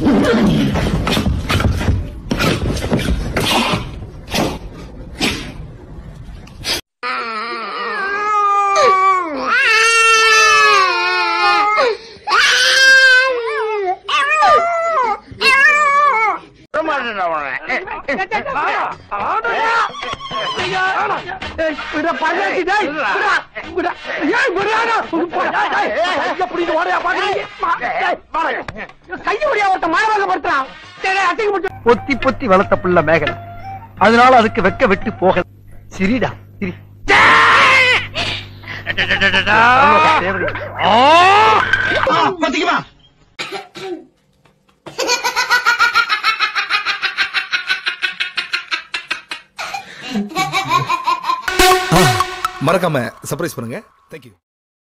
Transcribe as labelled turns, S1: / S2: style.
S1: பொத்தி பொத்தி வளர்த்த புள்ள மேகலை அதனால அதுக்கு வெக்க விட்டு போகல சிரிடா சிரி
S2: மறக்காம சர்ப்ரைஸ் பண்ணுங்க தேங்க்யூ